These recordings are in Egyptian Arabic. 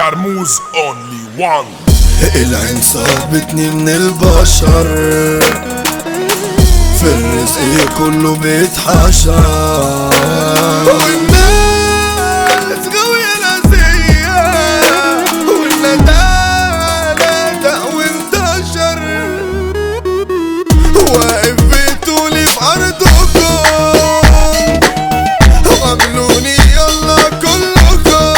كرموز اونلي وان العين صابتني من البشر في الرزق كله بيتحشر والناس غاوية ناسية والندالة دعوة انتشر واقف بتقولي في أرضكم عملوني يلا كلكم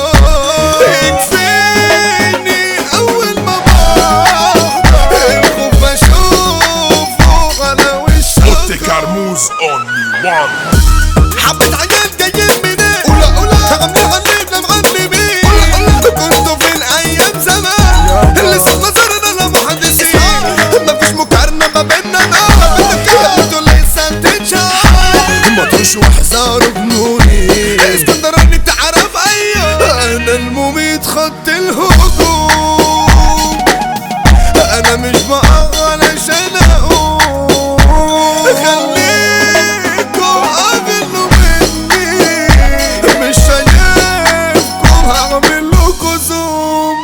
يكفيني أول ما بروح الخوف بشوفه على اوتي وشكم كرموز اونلي وان حبة عيال جايين منين قولا قولا عاملين عنينا معلمين قولا قولا كنتوا فين ايام زمان اللي صار نظرنا لمحدثين مفيش مقارنة ما بيننا نار انتوا لسه بتتشاف ما تروش واحذروا جنوني اسكندراني تعرف ايوه انا المميت خط الهجوم انا مش بقى علشان اقول خليكم اغلوا مني مش شايفكم هعمل لكم زوم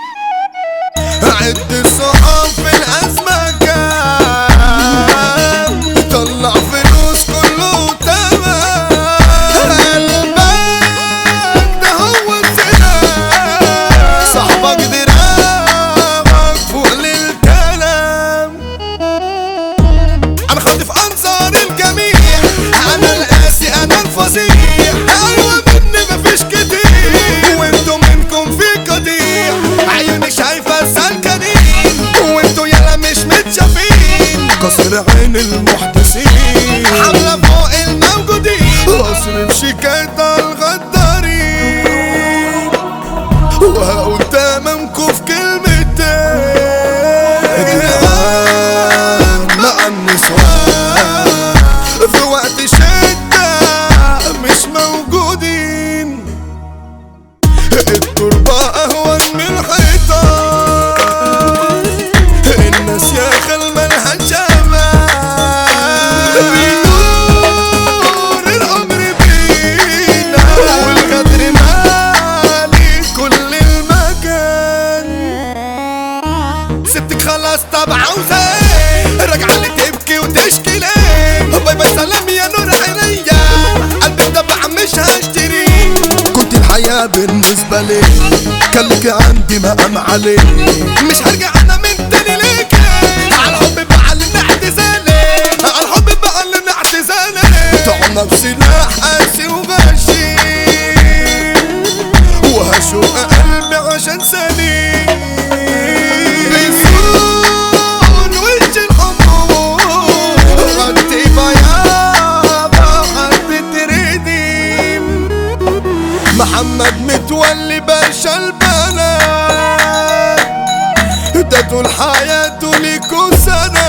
عد الصحاب في الازمه كام طلع فلوس كله تمام قلبك ده هو السلام صاحبك دراعك فوق للكلام انا خاطف انظار الجميع انا القاسي انا الفظيع ايوه مني مفيش كتير وانتوا منكم في قطيع عيوني شايفه سلكانين وانتوا يالا مش متشافين كسر عين المحدثين حمله فوق الموجودين اصرف شيكات على الغدارين وهقول تمامكم في كلمتين جدعان مع النسوان في وقت شدة مش موجودين التربة أهون من الحيطان الناس يا خل مالها جمال بيدور الأمر بينا والغدر مالي كل المكان سبتك خلاص طب عاوزة ايه راجعة لي تبكي وتشكي ليه باي باي سلام يا نور عينيا قلبي طبعا مش هشتري كنت الحياة بالنسبة لي كان لك عندي مقام عليه مش هرجع انا من تاني ليك على الحب بقى اللي اعتزالي على الحب بقى اللي اعتزالي طعنا بسلاح قاسي وغشيم وهشوق قلبي عشان سليم بيصون وش الحمور غطي بياضة حبة رديم محمد متولي باشا البلد ده طول حياته ليكو سنة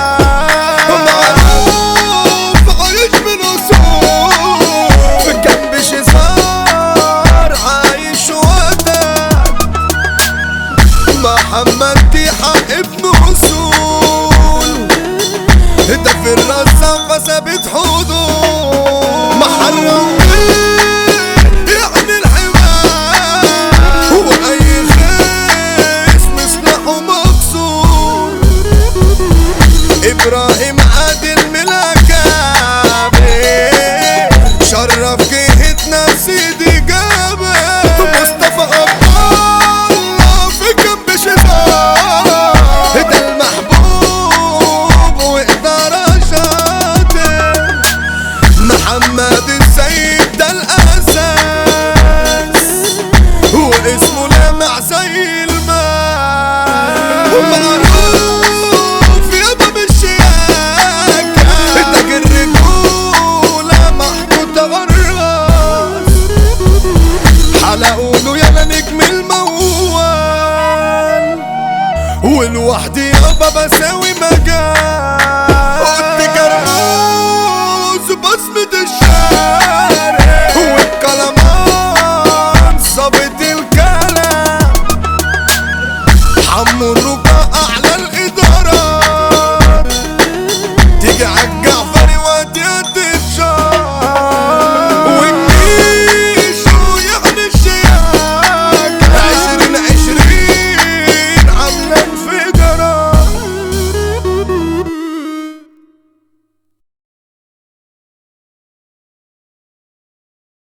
معروف عايش من أصول في جنب شزار عايش وقتك محمد ديحة ابن أصول ده في الرصة ثابت حدود محرم يعني الحماية وأي خصم سلاحه مكسور إبراهيم عادل ملاكابي شرف جهتنا سيدي جابر مصطفى الله في جنب شزار ده المحبوب وإدارة شاطر محمد السيد ده الأساس واسمه لامع زي الماء معروف يا باب الشياكة تاج الرجولة محطوط غراس حلقوا له يالا نجم الموال والوحدي يابا بساوي